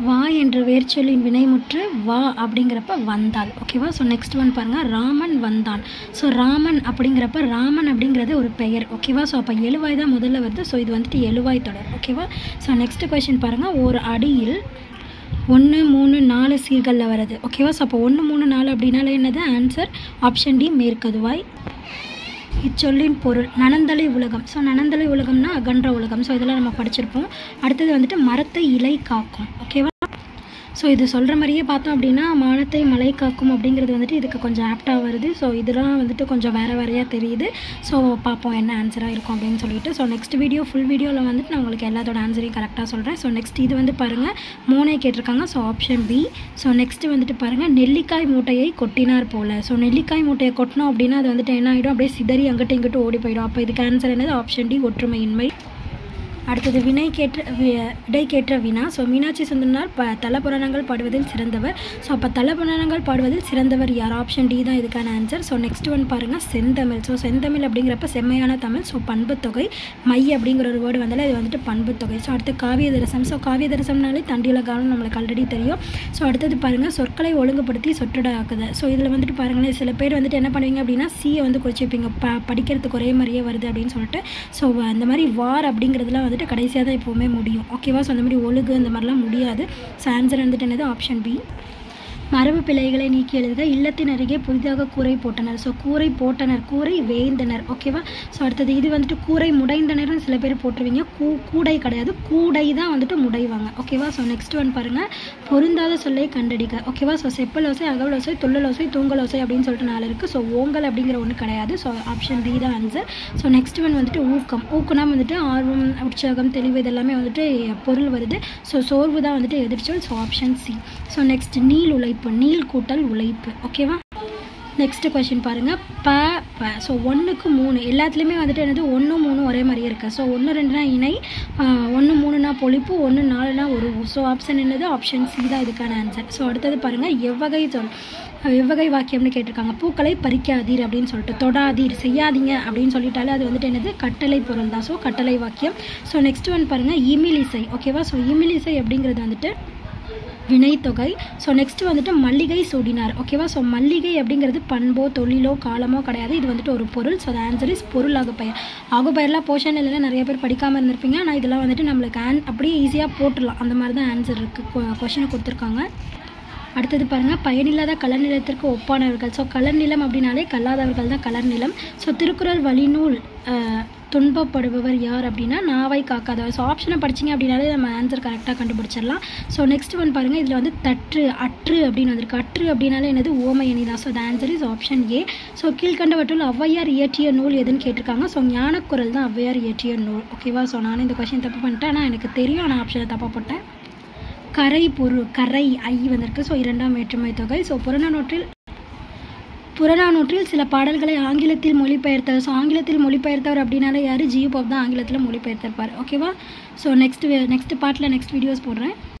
வா என்ற வேர்ச்சொல்லின் வினைமுற்று வா அப்படிங்கிறப்ப வந்தாள் ஓகேவா ஸோ நெக்ஸ்ட் ஒன் பாருங்கள் ராமன் வந்தான் ஸோ ராமன் அப்படிங்கிறப்ப ராமன் அப்படிங்கிறது ஒரு பெயர் ஓகேவா ஸோ அப்போ எழுவாய் தான் முதல்ல வருது ஸோ இது வந்துட்டு எழுவாய் தொடர் ஓகேவா ஸோ நெக்ஸ்ட் கொஷின் பாருங்கள் ஒரு அடியில் ஒன்று மூணு நாலு சீர்களில் வருது ஓகேவா ஸோ அப்போ ஒன்று மூணு நாலு அப்படின்னால என்னது ஆன்சர் ஆப்ஷன் டி மேற்கதுவாய் இச்சொல்லின் பொருள் நனந்தலை உலகம் ஸோ நனந்தலை உலகம்னா அகன்ற உலகம் ஸோ இதெல்லாம் நம்ம படிச்சிருப்போம் அடுத்தது வந்துட்டு மரத்தை இலை காக்கும் ஓகேவா ஸோ இது சொல்கிற மாதிரியே பார்த்தோம் அப்படின்னா மானத்தை மலை காக்கும் அப்படிங்கிறது வந்துட்டு இதுக்கு கொஞ்சம் ஆப்டாக வருது ஸோ இதெல்லாம் வந்துட்டு கொஞ்சம் வேறு வேறையாக தெரியுது ஸோ பார்ப்போம் என்ன ஆன்சராக இருக்கும் அப்படின்னு சொல்லிட்டு ஸோ நெக்ஸ்ட் வீடியோ ஃபுல் வீடியோவில் வந்துட்டு நான் உங்களுக்கு எல்லாத்தோட ஆன்சரையும் கரெக்டாக சொல்கிறேன் ஸோ நெக்ஸ்ட் இது வந்து பாருங்கள் மூணே கேட்டிருக்காங்க so option B so next வந்துட்டு பாருங்கள் நெல்லிக்காய் மூட்டையை கொட்டினார் போல் ஸோ நெல்லிக்காய் மூட்டையை கொட்டினோம் அப்படின்னா அது வந்துட்டு என்ன ஆகிடும் அப்படியே சிதறி அங்கிட்டு இங்கிட்டு ஓடி போயிடும் அப்போ இதுக்கு ஆன்சர் என்னது ஆப்ஷன் டி ஒற்றுமையின்மை அடுத்தது வினை கேற்ற வி- விடை கேற்ற வினா ஸோ மீனாட்சி சுந்தரனார் ப தல புராணங்கள் பாடுவதில் சிறந்தவர் ஸோ அப்போ தல புராணங்கள் பாடுவதில் சிறந்தவர் யார் ஆப்ஷன் டி தான் இதுக்கான ஆன்சர் ஸோ நெக்ஸ்ட் ஒன் பாருங்கள் செந்தமிழ் ஸோ செந்தமிழ் அப்படிங்கிறப்ப செம்மையான தமிழ் ஸோ பண்புத்தொகை மை அப்படிங்கிற ஒரு வேர்டு வந்தாலே இது வந்துட்டு பண்புத்தொகை ஸோ அடுத்து காவியதரசம் ஸோ காவியதரசம்னாலே தண்டியுல காலம் நம்மளுக்கு ஆல்ரெடி தெரியும் ஸோ அடுத்தது பாருங்கள் சொற்களை ஒழுங்குபடுத்தி சொற்றொட ஆக்குது ஸோ இதில் வந்துட்டு பாருங்களேன் சில பேர் வந்துட்டு என்ன பண்ணுவீங்க அப்படின்னா சியை வந்து குறிச்சிப்பீங்க ப படிக்கிறதுக்கு ஒரே மாதிரியே வருது அப்படின்னு சொல்லிட்டு ஸோ அந்த மாதிரி வார் அப்படிங்கிறதுலாம் வந்துட்டு கடைசியாக தான் எப்போவுமே முடியும் ஓகேவா ஸோ அந்த மாதிரி ஒழுகு அந்த மாதிரிலாம் முடியாது ஸோ ஆன்சர் வந்துட்டு என்னது ஆப்ஷன் பி மரபு பிழைகளை நீக்கி எழுதுக இல்லத்தின் அருகே புதிதாக கூரை போட்டனர் ஸோ கூரை போட்டனர் கூரை வேந்தனர் ஓகேவா ஸோ அடுத்தது இது வந்துட்டு கூரை முடைந்தனர்னு சில பேர் போட்டுருவீங்க கூ கூடை கிடையாது கூடை தான் வந்துட்டு முடைவாங்க ஓகேவா ஸோ நெக்ஸ்ட் ஒன் பாருங்கள் பொருந்தாத சொல்லை கண்டடிக்க ஓகேவா ஸோ செப்பல் ஓசை அகவல் ஓசை துள்ளல் ஓசை தூங்கல் ஓசை அப்படின்னு சொல்லிட்டு நாலு இருக்குது ஸோ ஓங்கல் அப்படிங்கிற ஒன்று கிடையாது ஸோ ஆப்ஷன் டி தான் ஆன்சர் ஸோ நெக்ஸ்ட் ஒன் வந்துட்டு ஊக்கம் ஊக்கம்னா வந்துட்டு ஆர்வம் உற்சாகம் தெளிவு இதெல்லாமே வந்துட்டு பொருள் வருது ஸோ சோர்வு தான் வந்துட்டு எதிர்ச்சொல் so option C so next நீள் உழைப்பு நீள் கூட்டல் உழைப்பு ஓகேவா நெக்ஸ்ட் கொஷின் பாருங்கள் ப ப ஸோ ஒன்றுக்கு மூணு எல்லாத்துலேயுமே வந்துட்டு என்னது ஒன்று மூணு ஒரே மாதிரியே இருக்குது ஸோ ஒன்று ரெண்டுனா இணை ஒன்று மூணுனா பொழிப்பு ஒன்று நாலுனா உருவு ஸோ ஆப்ஷன் என்னது ஆப்ஷன் சி தான் இதுக்கான ஆன்சர் ஸோ அடுத்தது பாருங்கள் எவ்வகை சொல் எவ்வகை வாக்கியம்னு கேட்டிருக்காங்க பூக்களை பறிக்காதீர் அப்படின்னு சொல்லிட்டு தொடாதீர் செய்யாதீங்க அப்படின்னு சொல்லிட்டாலே அது வந்துட்டு என்னது கட்டளை பொருள் தான் ஸோ கட்டளை வாக்கியம் ஸோ நெக்ஸ்ட் ஒன் பாருங்கள் இமிலிசை ஓகேவா ஸோ இமிலிசை அப்படிங்கிறது வந்துட்டு வினைத்தொகை ஸோ நெக்ஸ்ட் வந்துட்டு மல்லிகை சூடினார் ஓகேவா ஸோ மல்லிகை அப்படிங்கிறது பண்போ தொழிலோ காலமோ கிடையாது இது வந்துட்டு ஒரு பொருள் ஸோ the ஆன்சர் இஸ் பொருள் ஆகுப்பெயர் ஆகுப்பெயர்லாம் போர்ஷன் இல்லைன்னா நிறைய பேர் படிக்காமல் இருந்திருப்பீங்க ஆனால் இதெல்லாம் வந்துட்டு நம்மளுக்கு ஆன் அப்படியே ஈஸியாக போட்டுடலாம் அந்த மாதிரி தான் ஆன்சர் இருக்குது கொஷினை கொடுத்துருக்காங்க அடுத்தது பாருங்கள் பயனில்லாத கலர் நிலத்திற்கு ஒப்பானவர்கள் ஸோ கலர் நிலம் அப்படின்னாலே கல்லாதவர்கள் தான் கலர் நிலம் ஸோ திருக்குறள் வழிநூல் அஹ், துன்பப்படுபவர் யார் அப்படின்னா நாவை காக்காதவர் ஸோ ஆப்ஷனை படிச்சிங்க அப்படின்னாலே நம்ம ஆன்சர் கரெக்டாக கண்டுபிடிச்சிடலாம் ஸோ நெக்ஸ்ட் ஒன் பாருங்கள் இதில் வந்து தற்று அற்று அப்படின்னு வந்திருக்கு அற்று அப்படின்னாலே என்னது ஓமையணி தான் so the answer is option A so கீழ்கண்டவற்றுள் ஔவையார் இயற்றிய நூல் எதுன்னு கேட்டிருக்காங்க ஸோ ஞானக்குரல் தான் ஔவையார் இயற்றிய நூல் ஓகேவா ஸோ நானும் இந்த கொஷின் தப்பு பண்ணிட்டேன் ஆனால் எனக்கு தெரியும் ஆனால் ஆப்ஷனை தப்பாக போட்டேன் கரை பொருள் கரை ஐ வந்திருக்கு ஸோ இரண்டாம் வேற்றுமை தொகை ஸோ புறநானூற்றில் புறநானூற்றில் சில பாடல்களை ஆங்கிலத்தில் மொழிபெயர்த்தவர் ஸோ ஆங்கிலத்தில் மொழிபெயர்த்தவர் அப்படின்னாலே யார் ஜியு பாப் தான் ஆங்கிலத்தில் மொழிபெயர்த்திருப்பார் ஓகேவா ஸோ நெக்ஸ்ட் நெக்ஸ்ட் பார்ட்டில் நெக்ஸ்ட் வீடியோஸ் போடுறேன்